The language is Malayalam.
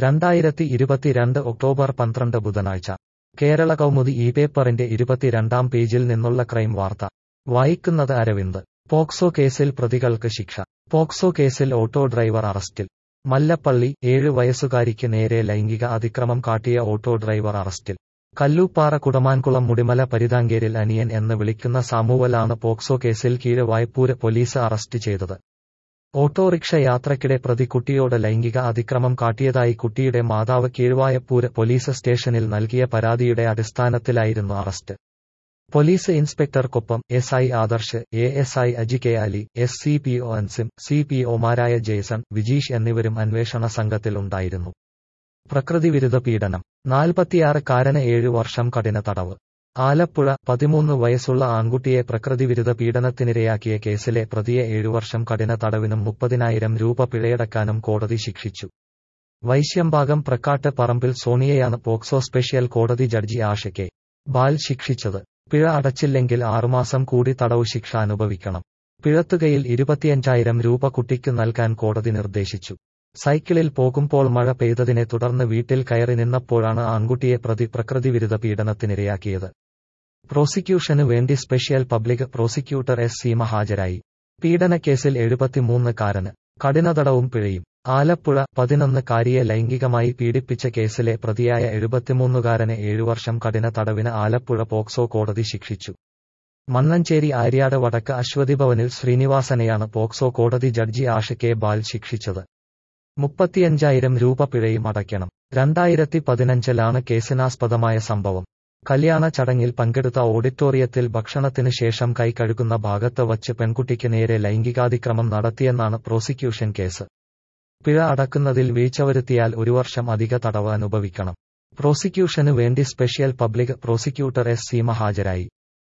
രണ്ടായിരത്തി ഇരുപത്തിരണ്ട് ഒക്ടോബർ പന്ത്രണ്ട് ബുധനാഴ്ച കേരള കൗമുദി ഈ പേപ്പറിന്റെ ഇരുപത്തിരണ്ടാം പേജിൽ നിന്നുള്ള ക്രൈം വാർത്ത വായിക്കുന്നത് അരവിന്ദ് പോക്സോ കേസിൽ പ്രതികൾക്ക് ശിക്ഷ പോക്സോ കേസിൽ ഓട്ടോ ഡ്രൈവർ അറസ്റ്റിൽ മല്ലപ്പള്ളി ഏഴ് വയസ്സുകാരിക്ക് നേരെ ലൈംഗിക അതിക്രമം കാട്ടിയ ഓട്ടോ ഡ്രൈവർ അറസ്റ്റിൽ കല്ലൂപ്പാറ കുടമാൻകുളം മുടിമല പരിതാങ്കേരിൽ അനിയൻ എന്ന് വിളിക്കുന്ന സാമുവലാണ് പോക്സോ കേസിൽ കീഴ് വായ്പൂര് പോലീസ് അറസ്റ്റ് ചെയ്തത് ഓട്ടോറിക്ഷ യാത്രക്കിടെ പ്രതി കുട്ടിയോട് ലൈംഗിക അതിക്രമം കാട്ടിയതായി കുട്ടിയുടെ മാതാവ് കീഴ്വായപ്പൂര് പോലീസ് സ്റ്റേഷനിൽ നൽകിയ പരാതിയുടെ അടിസ്ഥാനത്തിലായിരുന്നു അറസ്റ്റ് പോലീസ് ഇൻസ്പെക്ടർക്കൊപ്പം S I Adarsh A S I Aji K Ali S C P O Ansim C P ഒമാരായ ജെയ്സൺ വിജീഷ് എന്നിവരും അന്വേഷണ സംഘത്തിലുണ്ടായിരുന്നു പ്രകൃതിവിരുദ്ധ പീഡനം നാൽപ്പത്തിയാറുകാരന് ഏഴു വർഷം കഠിന തടവ് ആലപ്പുഴ പതിമൂന്ന് വയസ്സുള്ള ആൺകുട്ടിയെ പ്രകൃതിവിരുദ്ധ പീഡനത്തിനിരയാക്കിയ കേസിലെ പ്രതിയെ ഏഴുവർഷം കഠിന തടവിനും മുപ്പതിനായിരം രൂപ പിഴയടക്കാനും കോടതി ശിക്ഷിച്ചു വൈശ്യംഭാഗം പ്രക്കാട്ട് പറമ്പിൽ സോണിയയാണ് പോക്സോ സ്പെഷ്യൽ കോടതി ജഡ്ജി ആഷയ്ക്ക് ബാൽ ശിക്ഷിച്ചത് പിഴ അടച്ചില്ലെങ്കിൽ ആറുമാസം കൂടി തടവു ശിക്ഷ അനുഭവിക്കണം പിഴത്തുകയിൽ ഇരുപത്തിയഞ്ചായിരം രൂപ കുട്ടിക്ക് നൽകാൻ കോടതി നിർദ്ദേശിച്ചു സൈക്കിളിൽ പോകുമ്പോൾ മഴ പെയ്തതിനെ തുടർന്ന് വീട്ടിൽ കയറി നിന്നപ്പോഴാണ് ആൺകുട്ടിയെ പ്രതി പ്രകൃതിവിരുദ്ധ പീഡനത്തിനിരയാക്കിയത് പ്രോസിക്യൂഷനു വേണ്ടി special public prosecutor S Seema ഹാജരായി പീഡനക്കേസിൽ എഴുപത്തിമൂന്നുകാരന് കഠിനതടവും പിഴയും ആലപ്പുഴ പതിനൊന്ന് കാരിയെ ലൈംഗികമായി പീഡിപ്പിച്ച കേസിലെ പ്രതിയായ എഴുപത്തിമൂന്നുകാരനെ ഏഴുവർഷം കഠിന തടവിന് ആലപ്പുഴ പോക്സോ കോടതി ശിക്ഷിച്ചു മന്നഞ്ചേരി ആര്യാട് വടക്ക് അശ്വതി ഭവനിൽ ശ്രീനിവാസനെയാണ് പോക്സോ കോടതി ജഡ്ജി ആഷയ്ക്ക് ബാൽ ശിക്ഷിച്ചത് മുപ്പത്തിയഞ്ചായിരം രൂപ പിഴയും അടയ്ക്കണം രണ്ടായിരത്തി പതിനഞ്ചിലാണ് കേസിനാസ്പദമായ സംഭവം കല്യാണ ചടങ്ങിൽ പങ്കെടുത്ത ഓഡിറ്റോറിയത്തിൽ ഭക്ഷണത്തിന് ശേഷം കൈ കഴുകുന്ന ഭാഗത്ത് വച്ച് പെൺകുട്ടിക്ക് നേരെ ലൈംഗികാതിക്രമം നടത്തിയെന്നാണ് പ്രോസിക്യൂഷൻ കേസ് പിഴ അടക്കുന്നതിൽ വീഴ്ച വരുത്തിയാൽ ഒരു വർഷം അധിക തടവ് അനുഭവിക്കണം പ്രോസിക്യൂഷനു വേണ്ടി special public prosecutor S Seema ഹാജരായി